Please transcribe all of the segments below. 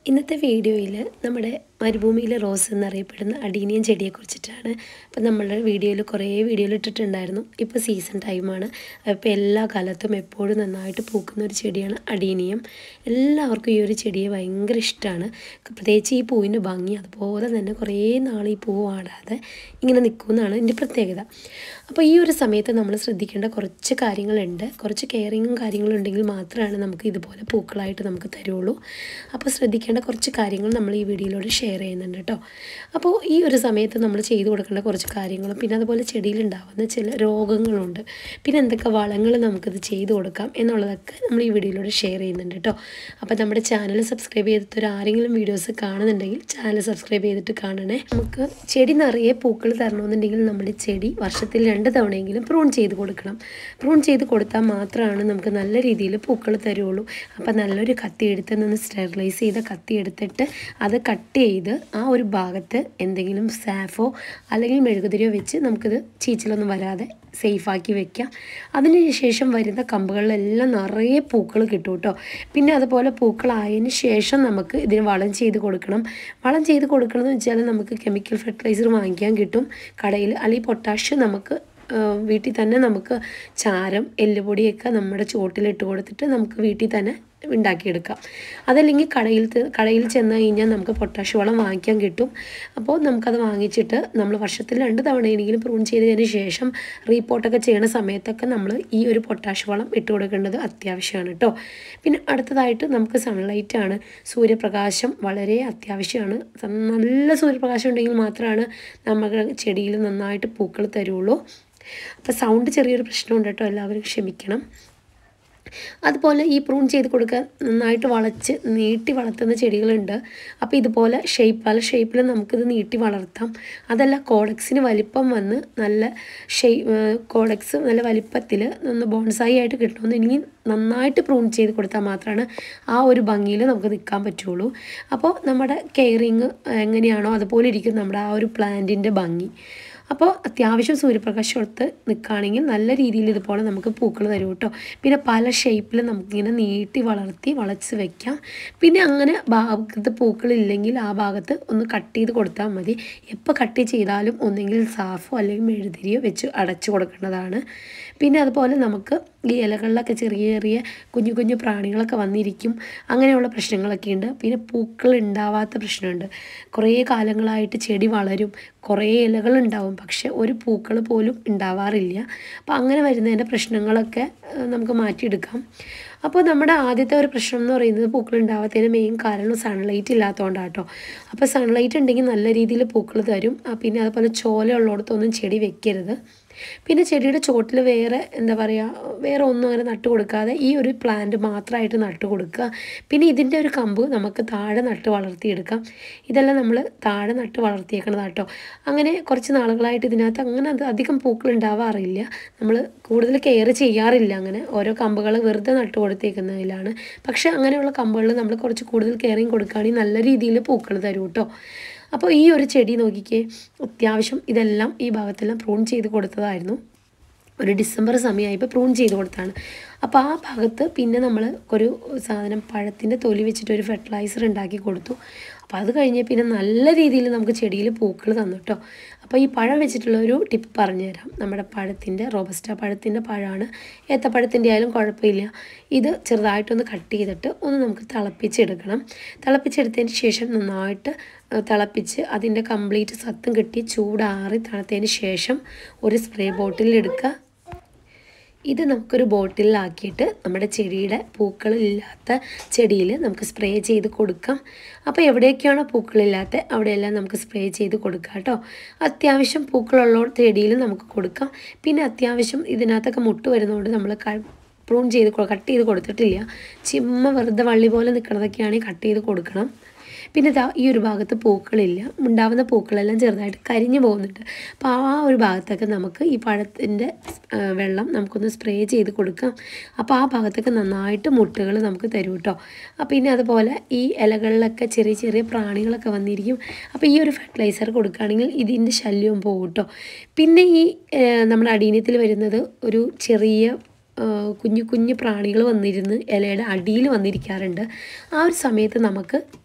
ഇന്നത്തെ വീഡിയോയിൽ നമ്മുടെ മരുഭൂമിയിലെ റോസ് എന്നറിയപ്പെടുന്ന അടീനിയൻ ചെടിയെക്കുറിച്ചിട്ടാണ് അപ്പോൾ നമ്മളുടെ വീഡിയോയിൽ കുറേ വീഡിയോയിൽ ഇട്ടിട്ടുണ്ടായിരുന്നു ഇപ്പോൾ സീസൺ ടൈമാണ് അപ്പോൾ എല്ലാ കാലത്തും എപ്പോഴും നന്നായിട്ട് പൂക്കുന്ന ഒരു ചെടിയാണ് അടീനിയം എല്ലാവർക്കും ഈ ഒരു ചെടിയെ ഭയങ്കര ഇഷ്ടമാണ് പ്രത്യേകിച്ച് ഈ പൂവിൻ്റെ ഭംഗി അതുപോലെ തന്നെ കുറേ നാൾ ഈ പൂ വാടാതെ ഇങ്ങനെ നിൽക്കുമെന്നാണ് ഇതിൻ്റെ പ്രത്യേകത അപ്പോൾ ഈ ഒരു സമയത്ത് നമ്മൾ ശ്രദ്ധിക്കേണ്ട കുറച്ച് കാര്യങ്ങളുണ്ട് കുറച്ച് കെയറിങ്ങും കാര്യങ്ങളും ഉണ്ടെങ്കിൽ മാത്രമാണ് നമുക്ക് ഇതുപോലെ പൂക്കളായിട്ട് നമുക്ക് തരുള്ളൂ അപ്പോൾ ശ്രദ്ധിക്കേണ്ട കുറച്ച് കാര്യങ്ങൾ നമ്മൾ ഈ വീഡിയോയിലൂടെ ഷെയർ ചെയ്യുന്നുണ്ട് കേട്ടോ അപ്പോൾ ഈ ഒരു സമയത്ത് നമ്മൾ ചെയ്തു കൊടുക്കേണ്ട കുറച്ച് കാര്യങ്ങളും പിന്നെ അതുപോലെ ചെടിയിലുണ്ടാവുന്ന ചില രോഗങ്ങളുണ്ട് പിന്നെ എന്തൊക്കെ വളങ്ങൾ നമുക്കിത് ചെയ്തു കൊടുക്കാം എന്നുള്ളതൊക്കെ നമ്മൾ ഈ വീഡിയോയിലൂടെ ഷെയർ ചെയ്യുന്നുണ്ട് കേട്ടോ അപ്പോൾ നമ്മുടെ ചാനൽ സബ്സ്ക്രൈബ് ചെയ്തിട്ട് ആരെങ്കിലും വീഡിയോസ് കാണുന്നുണ്ടെങ്കിൽ ചാനൽ സബ്സ്ക്രൈബ് ചെയ്തിട്ട് കാണണേ നമുക്ക് ചെടി നിറയെ പൂക്കൾ തരണമെന്നുണ്ടെങ്കിൽ നമ്മുടെ ചെടി വർഷത്തിൽ രണ്ട് തവണയെങ്കിലും പ്രൂൺ ചെയ്ത് കൊടുക്കണം പ്രൂൺ ചെയ്ത് കൊടുത്താൽ മാത്രമാണ് നമുക്ക് നല്ല രീതിയിൽ പൂക്കൾ തരുള്ളൂ അപ്പോൾ നല്ലൊരു കത്തി എടുത്ത് നിന്ന് സ്റ്റെറിലൈസ് ചെയ്ത കത്തി എടുത്തിട്ട് അത് കട്ട് ചെയ്ത് ആ ഒരു ഭാഗത്ത് എന്തെങ്കിലും സാഫോ അല്ലെങ്കിൽ മെഴുകുതിരിയോ വെച്ച് നമുക്കിത് ചീച്ചിലൊന്നും വരാതെ സേഫാക്കി വെക്കാം അതിന് ശേഷം വരുന്ന കമ്പുകളിലെല്ലാം നിറയെ പൂക്കൾ കിട്ടും കേട്ടോ പിന്നെ അതുപോലെ പൂക്കളായതിന് ശേഷം നമുക്ക് ഇതിന് വളം ചെയ്ത് കൊടുക്കണം വളം ചെയ്ത് കൊടുക്കണം എന്ന് വെച്ചാൽ നമുക്ക് കെമിക്കൽ ഫെർട്ടിലൈസർ വാങ്ങിക്കാൻ കിട്ടും കടയിൽ അല്ലെങ്കിൽ പൊട്ടാഷ്യം നമുക്ക് വീട്ടിൽ തന്നെ നമുക്ക് ചാരം എല്ലുപൊടിയൊക്കെ നമ്മുടെ ചുവട്ടിലിട്ട് കൊടുത്തിട്ട് നമുക്ക് വീട്ടിൽ തന്നെ ഉണ്ടാക്കിയെടുക്കാം അതല്ലെങ്കിൽ കടയിൽ കടയിൽ ചെന്ന് കഴിഞ്ഞാൽ നമുക്ക് പൊട്ടാഷ് വളം വാങ്ങിക്കാൻ കിട്ടും അപ്പോൾ നമുക്കത് വാങ്ങിച്ചിട്ട് നമ്മൾ വർഷത്തിൽ രണ്ട് തവണയെങ്കിലും പ്രൂൺ ചെയ്തതിന് ശേഷം റീപോർട്ടൊക്കെ ചെയ്യുന്ന സമയത്തൊക്കെ നമ്മൾ ഈ ഒരു പൊട്ടാഷ് വളം ഇട്ട് കൊടുക്കേണ്ടത് അത്യാവശ്യമാണ് കേട്ടോ പിന്നെ അടുത്തതായിട്ട് നമുക്ക് സൺലൈറ്റ് ആണ് സൂര്യപ്രകാശം വളരെ അത്യാവശ്യമാണ് നല്ല സൂര്യപ്രകാശം ഉണ്ടെങ്കിൽ മാത്രമാണ് നമുക്ക് ചെടിയിൽ നന്നായിട്ട് പൂക്കൾ തരുള്ളൂ അപ്പോൾ സൗണ്ട് ചെറിയൊരു പ്രശ്നമുണ്ട് കേട്ടോ എല്ലാവരും ക്ഷമിക്കണം അതുപോലെ ഈ പ്രൂൺ ചെയ്ത് കൊടുക്കാൻ നന്നായിട്ട് വളച്ച് നീട്ടി വളർത്തുന്ന ചെടികളുണ്ട് അപ്പോൾ ഇതുപോലെ ഷേപ്പ് പല ഷേപ്പിൽ നമുക്കിത് നീട്ടി വളർത്താം അതല്ല കോഡക്സിന് വലിപ്പം വന്ന് നല്ല ഷെയ് കോഡക്സ് നല്ല വലിപ്പത്തിൽ ഒന്ന് ബോൺസായി ആയിട്ട് കിട്ടണമെന്നുണ്ടെങ്കിൽ നന്നായിട്ട് പ്രൂൺ ചെയ്ത് കൊടുത്താൽ മാത്രമാണ് ആ ഒരു ഭംഗിയിൽ നമുക്ക് നിൽക്കാൻ പറ്റുള്ളൂ അപ്പോൾ നമ്മുടെ കെയറിങ് എങ്ങനെയാണോ അതുപോലെ ഇരിക്കും നമ്മുടെ ആ ഒരു പ്ലാന്റിൻ്റെ ഭംഗി അപ്പോൾ അത്യാവശ്യം സൂര്യപ്രകാശം എടുത്ത് നിൽക്കുകയാണെങ്കിൽ നല്ല രീതിയിൽ ഇതുപോലെ നമുക്ക് പൂക്കൾ തരും കേട്ടോ പിന്നെ പല ഷേപ്പിൽ നമുക്കിങ്ങനെ നീട്ടി വളർത്തി വളച്ച് വെക്കാം പിന്നെ അങ്ങനെ ഭാഗത്ത് പൂക്കളില്ലെങ്കിൽ ആ ഭാഗത്ത് ഒന്ന് കട്ട് ചെയ്ത് കൊടുത്താൽ മതി എപ്പോൾ കട്ട് ചെയ്താലും ഒന്നെങ്കിൽ സാഫോ അല്ലെങ്കിൽ മെഴുതിരിയോ വെച്ച് അടച്ചു കൊടുക്കേണ്ടതാണ് പിന്നെ അതുപോലെ നമുക്ക് ഈ ഇലകളിലൊക്കെ ചെറിയ ചെറിയ കുഞ്ഞു കുഞ്ഞു പ്രാണികളൊക്കെ വന്നിരിക്കും അങ്ങനെയുള്ള പ്രശ്നങ്ങളൊക്കെ ഉണ്ട് പിന്നെ പൂക്കൾ ഉണ്ടാവാത്ത പ്രശ്നമുണ്ട് കുറേ കാലങ്ങളായിട്ട് ചെടി വളരും കുറേ ഇലകൾ ഉണ്ടാവും പക്ഷെ ഒരു പൂക്കൾ പോലും ഉണ്ടാവാറില്ല അപ്പോൾ അങ്ങനെ വരുന്നതിൻ്റെ പ്രശ്നങ്ങളൊക്കെ നമുക്ക് മാറ്റിയെടുക്കാം അപ്പോൾ നമ്മുടെ ആദ്യത്തെ ഒരു പ്രശ്നം എന്ന് പറയുന്നത് പൂക്കൾ ഉണ്ടാവാത്തതിന് മെയിൻ കാരണം സൺലൈറ്റ് ഇല്ലാത്തതുകൊണ്ടാണ് കേട്ടോ അപ്പോൾ സൺലൈറ്റ് ഉണ്ടെങ്കിൽ നല്ല രീതിയിൽ പൂക്കൾ തരും പിന്നെ അതുപോലെ ചോല ഉള്ളിടത്തൊന്നും ചെടി വെക്കരുത് പിന്നെ ചെടിയുടെ ചോട്ടിൽ വേറെ എന്താ പറയുക വേറെ ഒന്നും അങ്ങനെ നട്ട് കൊടുക്കാതെ ഈ ഒരു പ്ലാന്റ് മാത്രമായിട്ട് നട്ട് കൊടുക്കുക പിന്നെ ഇതിൻ്റെ ഒരു കമ്പ് നമുക്ക് താഴെ നട്ട് വളർത്തിയെടുക്കാം ഇതെല്ലാം നമ്മൾ താഴെ നട്ട് വളർത്തിയേക്കണതാണ് കേട്ടോ അങ്ങനെ കുറച്ച് നാളുകളായിട്ട് ഇതിനകത്ത് അങ്ങനെ അത് അധികം പൂക്കൾ ഉണ്ടാവാറില്ല നമ്മൾ കൂടുതൽ കെയർ ചെയ്യാറില്ല അങ്ങനെ ഓരോ കമ്പുകൾ വെറുതെ നട്ട് കൊടുത്തേക്കുന്നതിലാണ് പക്ഷേ അങ്ങനെയുള്ള കമ്പുകളിൽ നമ്മൾ കുറച്ച് കൂടുതൽ കെയറിങ് കൊടുക്കുകയാണെങ്കിൽ നല്ല രീതിയിൽ പൂക്കൾ തരും കേട്ടോ അപ്പോൾ ഈ ഒരു ചെടി നോക്കിക്കേ അത്യാവശ്യം ഇതെല്ലാം ഈ ഭാഗത്തെല്ലാം പ്രൂൺ ചെയ്ത് കൊടുത്തതായിരുന്നു ഒരു ഡിസംബർ സമയമായപ്പോൾ പ്രൂൺ ചെയ്ത് കൊടുത്താണ് അപ്പോൾ ആ ഭാഗത്ത് പിന്നെ നമ്മൾ ഒരു സാധനം പഴത്തിൻ്റെ തൊലി വെച്ചിട്ട് ഒരു ഫെർട്ടിലൈസർ ഉണ്ടാക്കി കൊടുത്തു അപ്പോൾ അത് കഴിഞ്ഞ് പിന്നെ നല്ല രീതിയിൽ നമുക്ക് ചെടിയിൽ പൂക്കൾ തന്നു കേട്ടോ അപ്പോൾ ഈ പഴം വെച്ചിട്ടുള്ള ഒരു ടിപ്പ് പറഞ്ഞു തരാം നമ്മുടെ പഴത്തിൻ്റെ റോബസ്റ്റ പഴത്തിൻ്റെ പഴമാണ് ഏത്തപ്പഴത്തിൻ്റെ ആയാലും കുഴപ്പമില്ല ഇത് ചെറുതായിട്ടൊന്ന് കട്ട് ചെയ്തിട്ട് ഒന്ന് നമുക്ക് തിളപ്പിച്ചെടുക്കണം തിളപ്പിച്ചെടുത്തതിന് ശേഷം നന്നായിട്ട് തിളപ്പിച്ച് അതിൻ്റെ കംപ്ലീറ്റ് സത്തും കിട്ടി ചൂടാറി തണുത്തതിന് ശേഷം ഒരു സ്പ്രേ ബോട്ടിൽ എടുക്കുക ഇത് നമുക്കൊരു ബോട്ടിലാക്കിയിട്ട് നമ്മുടെ ചെടിയുടെ പൂക്കളില്ലാത്ത ചെടിയിൽ നമുക്ക് സ്പ്രേ ചെയ്ത് കൊടുക്കാം അപ്പോൾ എവിടെയൊക്കെയാണോ പൂക്കളില്ലാത്ത അവിടെയെല്ലാം നമുക്ക് സ്പ്രേ ചെയ്ത് കൊടുക്കാം കേട്ടോ അത്യാവശ്യം പൂക്കളുള്ള ചെടിയിൽ നമുക്ക് കൊടുക്കാം പിന്നെ അത്യാവശ്യം ഇതിനകത്തൊക്കെ മുട്ട് വരുന്നതുകൊണ്ട് നമ്മൾ പ്രൂൺ ചെയ്ത് കട്ട് ചെയ്ത് കൊടുത്തിട്ടില്ല ചിമ്മ വെറുതെ വള്ളി പോലെ നിൽക്കണതൊക്കെയാണെങ്കിൽ കട്ട് ചെയ്ത് കൊടുക്കണം പിന്നെ ഇതാ ഈ ഒരു ഭാഗത്ത് പൂക്കളില്ല ഉണ്ടാവുന്ന പൂക്കളെല്ലാം ചെറുതായിട്ട് കരിഞ്ഞു പോകുന്നുണ്ട് അപ്പോൾ ആ ഒരു ഭാഗത്തൊക്കെ നമുക്ക് ഈ പഴത്തിൻ്റെ വെള്ളം നമുക്കൊന്ന് സ്പ്രേ ചെയ്ത് കൊടുക്കാം അപ്പോൾ ആ ഭാഗത്തൊക്കെ നന്നായിട്ട് മുട്ടുകൾ നമുക്ക് തരും കേട്ടോ പിന്നെ അതുപോലെ ഈ ഇലകളിലൊക്കെ ചെറിയ ചെറിയ പ്രാണികളൊക്കെ വന്നിരിക്കും അപ്പോൾ ഈ ഒരു ഫെർട്ടിലൈസർ കൊടുക്കുകയാണെങ്കിൽ ഇതിൻ്റെ ശല്യവും പോകും കേട്ടോ പിന്നെ ഈ നമ്മുടെ അടീനത്തിൽ വരുന്നത് ഒരു ചെറിയ കുഞ്ഞു കുഞ്ഞു പ്രാണികൾ വന്നിരുന്ന് ഇലയുടെ അടിയിൽ വന്നിരിക്കാറുണ്ട് ആ ഒരു സമയത്ത് നമുക്ക്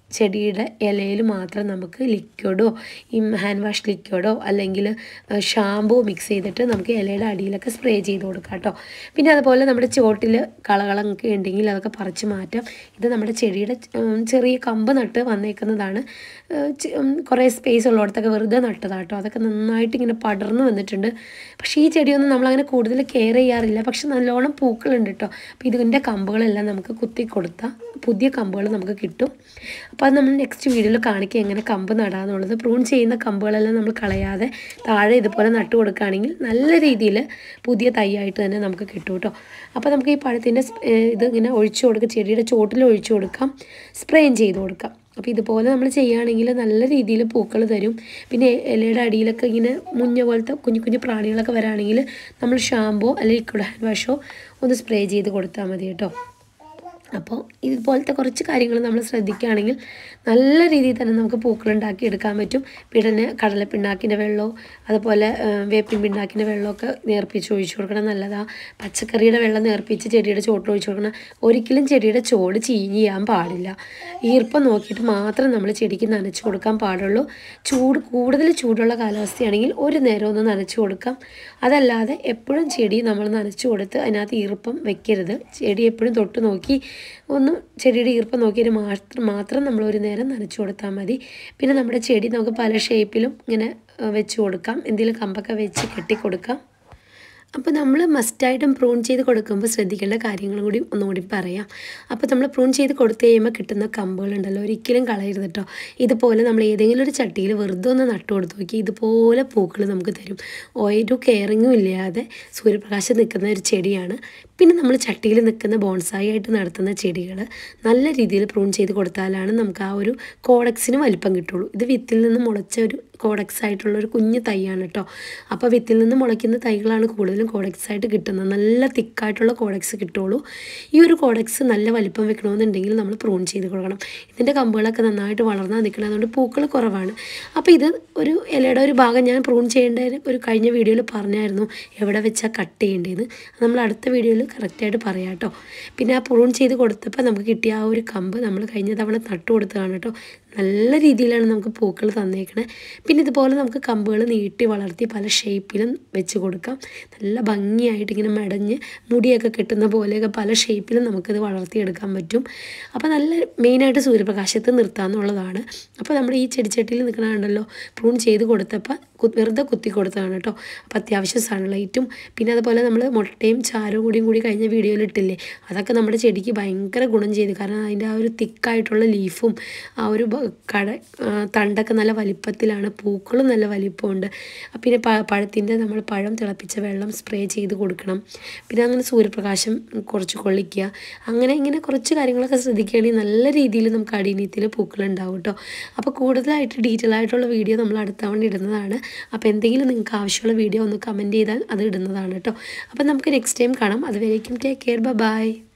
ചെടിയുടെ ഇലയിൽ മാത്രം നമുക്ക് ലിക്വിഡോ ഈ ഹാൻഡ് വാഷ് ലിക്വിഡോ അല്ലെങ്കിൽ ഷാമ്പൂ മിക്സ് ചെയ്തിട്ട് നമുക്ക് ഇലയുടെ അടിയിലൊക്കെ സ്പ്രേ ചെയ്ത് കൊടുക്കാം കേട്ടോ പിന്നെ അതുപോലെ നമ്മുടെ ചോട്ടിൽ കളകളൊക്കെ ഉണ്ടെങ്കിൽ അതൊക്കെ പറിച്ച് മാറ്റാം ഇത് നമ്മുടെ ചെടിയുടെ ഉം, ചെറിയ കമ്പ് നട്ട് വന്നേക്കുന്നതാണ് ഏഹ് ചെ- ഉം, കുറേ സ്പേസ് ഉള്ളിടത്തൊക്കെ വെറുതെ നട്ടതാട്ടോ അതൊക്കെ നന്നായിട്ട് ഇങ്ങനെ പടർന്നു വന്നിട്ടുണ്ട് പക്ഷേ ഈ ചെടിയൊന്നും നമ്മളങ്ങനെ കൂടുതൽ കെയർ ചെയ്യാറില്ല പക്ഷെ നല്ലോണം പൂക്കളുണ്ട് കേട്ടോ അപ്പോൾ ഇതിൻ്റെ കമ്പുകളെല്ലാം നമുക്ക് കുത്തി കൊടുത്താൽ പുതിയ കമ്പുകൾ നമുക്ക് കിട്ടും അപ്പോൾ അത് നമ്മൾ നെക്സ്റ്റ് വീഡിയോയിൽ കാണിക്കുക എങ്ങനെ കമ്പ് നടാന്നുള്ളത് പ്രൂൺ ചെയ്യുന്ന കമ്പുകളെല്ലാം നമ്മൾ കളയാതെ താഴെ ഇതുപോലെ നട്ടു കൊടുക്കുകയാണെങ്കിൽ നല്ല രീതിയിൽ പുതിയ തൈയായിട്ട് തന്നെ നമുക്ക് കിട്ടും കേട്ടോ അപ്പോൾ നമുക്ക് ഈ പഴത്തിൻ്റെ ഇത് ഇങ്ങനെ ഒഴിച്ചു കൊടുക്കുക ചെടിയുടെ ചോട്ടിൽ ഒഴിച്ചു കൊടുക്കാം സ്പ്രേയും ചെയ്ത് കൊടുക്കാം അപ്പോൾ ഇതുപോലെ നമ്മൾ ചെയ്യുകയാണെങ്കിൽ നല്ല രീതിയിൽ പൂക്കൾ തരും പിന്നെ ഇലയുടെ അടിയിലൊക്കെ ഇങ്ങനെ മുഞ്ഞ പോലത്തെ കുഞ്ഞു കുഞ്ഞു പ്രാണികളൊക്കെ വരാണെങ്കിൽ നമ്മൾ ഷാമ്പോ അല്ലെങ്കിൽ ലിക്വിഡ് ഹാൻഡ് വാഷോ ഒന്ന് സ്പ്രേ ചെയ്ത് കൊടുത്താൽ മതി കേട്ടോ അപ്പോൾ ഇതുപോലത്തെ കുറച്ച് കാര്യങ്ങൾ നമ്മൾ ശ്രദ്ധിക്കുകയാണെങ്കിൽ നല്ല രീതിയിൽ തന്നെ നമുക്ക് പൂക്കളുണ്ടാക്കി എടുക്കാൻ പറ്റും പിന്നെ കടലപ്പിണ്ണാക്കിൻ്റെ വെള്ളമോ അതുപോലെ ആ, വേപ്പിൻ പിണ്ണാക്കിൻ്റെ വെള്ളമൊക്കെ നേർപ്പിച്ച് ഒഴിച്ചു കൊടുക്കണം നല്ലതാണ് പച്ചക്കറിയുടെ വെള്ളം നേർപ്പിച്ച് ചെടിയുടെ ചോട്ടിൽ ഒഴിച്ചു കൊടുക്കണം ഒരിക്കലും ചെടിയുടെ ചോട് ചീഞ്ഞ് ചെയ്യാൻ പാടില്ല ഈർപ്പം നോക്കിയിട്ട് മാത്രം നമ്മൾ ചെടിക്ക് നനച്ച് കൊടുക്കാൻ പാടുള്ളൂ ചൂട് കൂടുതൽ ചൂടുള്ള കാലാവസ്ഥയാണെങ്കിൽ ഒരു നേരം ഒന്ന് നനച്ച് കൊടുക്കാം അതല്ലാതെ എപ്പോഴും ചെടി നമ്മൾ നനച്ച് കൊടുത്ത് അതിനകത്ത് ഈർപ്പം വെക്കരുത് ചെടി എപ്പോഴും തൊട്ട് നോക്കി ഒന്ന് ചെടിയുടെ ഈർപ്പം നോക്കിയിട്ട് മാത്രം മാത്രം നമ്മൾ ഒരു നേരം നനച്ച് കൊടുത്താൽ മതി പിന്നെ നമ്മുടെ ചെടി നമുക്ക് പല ഷേപ്പിലും ഇങ്ങനെ ഏഹ്, വെച്ച് കൊടുക്കാം എന്തെങ്കിലും കമ്പൊക്കെ വെച്ച് കെട്ടി കൊടുക്കാം അപ്പോൾ നമ്മൾ മസ്റ്റായിട്ടും പ്രൂൺ ചെയ്ത് കൊടുക്കുമ്പോൾ ശ്രദ്ധിക്കേണ്ട കാര്യങ്ങളും കൂടി ഒന്നുകൂടി പറയാം അപ്പോൾ നമ്മൾ പ്രൂൺ ചെയ്ത് കൊടുത്തു കഴിയുമ്പോൾ കിട്ടുന്ന കമ്പുകളുണ്ടല്ലോ ഒരിക്കലും കളയരുത് കേട്ടോ ഇതുപോലെ നമ്മൾ ഏതെങ്കിലും ഒരു ചട്ടിയിൽ വെറുതെ ഒന്ന് നട്ടു കൊടുത്ത് നോക്കി ഇതുപോലെ പൂക്കൾ നമുക്ക് തരും ഒരു കെയറിങ്ങും ഇല്ലാതെ സൂര്യപ്രകാശം നിൽക്കുന്ന ഒരു ചെടിയാണ് പിന്നെ നമ്മൾ ചട്ടിയിൽ നിൽക്കുന്ന ബോൺസായി ആയിട്ട് നടത്തുന്ന ചെടികൾ നല്ല രീതിയിൽ പ്രൂൺ ചെയ്ത് കൊടുത്താലാണ് നമുക്ക് ആ ഒരു കോഡക്സിന് വലിപ്പം കിട്ടുള്ളൂ ഇത് വിത്തിൽ നിന്ന് മുളച്ച ഒരു കോഡക്സ് ആയിട്ടുള്ള ഒരു കുഞ്ഞു തൈയാണ് കേട്ടോ അപ്പോൾ വിത്തിൽ നിന്ന് മുളയ്ക്കുന്ന തൈകളാണ് കൂടുതലും കോഡക്സ് ആയിട്ട് കിട്ടുന്നത് നല്ല തിക്കായിട്ടുള്ള കോഡക്സ് കിട്ടുള്ളൂ ഈ ഒരു കോഡക്സ് നല്ല വലിപ്പം വെക്കണമെന്നുണ്ടെങ്കിൽ നമ്മൾ പ്രൂൺ ചെയ്ത് കൊടുക്കണം ഇതിൻ്റെ കമ്പുകളൊക്കെ നന്നായിട്ട് വളർന്നാൽ നിൽക്കണം അതുകൊണ്ട് പൂക്കൾ കുറവാണ് അപ്പോൾ ഇത് ഒരു ഇലയുടെ ഒരു ഭാഗം ഞാൻ പ്രൂൺ ചെയ്യേണ്ട ഒരു കഴിഞ്ഞ വീഡിയോയിൽ പറഞ്ഞായിരുന്നു എവിടെ വെച്ചാൽ കട്ട് ചെയ്യേണ്ടതെന്ന് അത് നമ്മൾ അടുത്ത വീഡിയോയിൽ കറക്റ്റായിട്ട് പറയാം കേട്ടോ പിന്നെ ആ പ്രൂൺ ചെയ്ത് കൊടുത്തപ്പോൾ നമുക്ക് കിട്ടിയ ആ ഒരു കമ്പ് നമ്മൾ കഴിഞ്ഞ തവണ നട്ടു കൊടുത്തതാണ് കേട്ടോ നല്ല രീതിയിലാണ് നമുക്ക് പൂക്കൾ തന്നേക്കണേ പിന്നെ ഇതുപോലെ നമുക്ക് കമ്പുകൾ നീട്ടി വളർത്തി പല ഷേപ്പിലും വെച്ച് കൊടുക്കാം നല്ല ഭംഗിയായിട്ട് ഇങ്ങനെ മെടഞ്ഞ് മുടിയൊക്കെ കെട്ടുന്ന പോലെയൊക്കെ പല ഷേപ്പിലും നമുക്കിത് വളർത്തിയെടുക്കാൻ പറ്റും അപ്പോൾ നല്ല മെയിനായിട്ട് സൂര്യപ്രകാശത്ത് നിർത്താമെന്നുള്ളതാണ് അപ്പോൾ നമ്മുടെ ഈ ചെടിച്ചട്ടിയിൽ നിൽക്കണുണ്ടല്ലോ പ്രൂൺ ചെയ്ത് കൊടുത്തപ്പോൾ കു- വെറുതെ കുത്തി കൊടുത്തതാണ് കേട്ടോ അപ്പോൾ അത്യാവശ്യം സൺലൈറ്റും പിന്നെ അതുപോലെ നമ്മൾ മുട്ടയും ചാരവും കൂടിയും കൂടി കഴിഞ്ഞ വീഡിയോയിൽ ഇട്ടില്ലേ അതൊക്കെ നമ്മുടെ ചെടിക്ക് ഭയങ്കര ഗുണം ചെയ്തു കാരണം അതിൻ്റെ ആ ഒരു തിക്കായിട്ടുള്ള ലീഫും ആ ഒരു ബ- കട ആ, തണ്ടൊക്കെ നല്ല വലിപ്പത്തിലാണ് പൂക്കളും നല്ല വലിപ്പമുണ്ട് പിന്നെ പ പഴത്തിൻ്റെ നമ്മൾ പഴം തിളപ്പിച്ച വെള്ളം സ്പ്രേ ചെയ്ത് കൊടുക്കണം പിന്നെ അങ്ങനെ സൂര്യപ്രകാശം കുറച്ച് കൊള്ളിക്കുക അങ്ങനെ ഇങ്ങനെ കുറച്ച് കാര്യങ്ങളൊക്കെ ശ്രദ്ധിക്കുകയാണെങ്കിൽ നല്ല രീതിയിൽ നമുക്ക് അടിനീത്തിൽ പൂക്കളുണ്ടാവും കേട്ടോ അപ്പോൾ കൂടുതലായിട്ട് ഡീറ്റെയിൽ ആയിട്ടുള്ള വീഡിയോ നമ്മൾ അടുത്ത തവണ ഇടുന്നതാണ് അപ്പോൾ എന്തെങ്കിലും നിങ്ങൾക്ക് ആവശ്യമുള്ള വീഡിയോ ഒന്ന് കമൻറ്റ് ചെയ്താൽ അത് ഇടുന്നതാണ് കേട്ടോ അപ്പോൾ നമുക്ക് നെക്സ്റ്റ് ടൈം കാണാം അതുവരേക്കും ടേക്ക് കെയർ ബൈ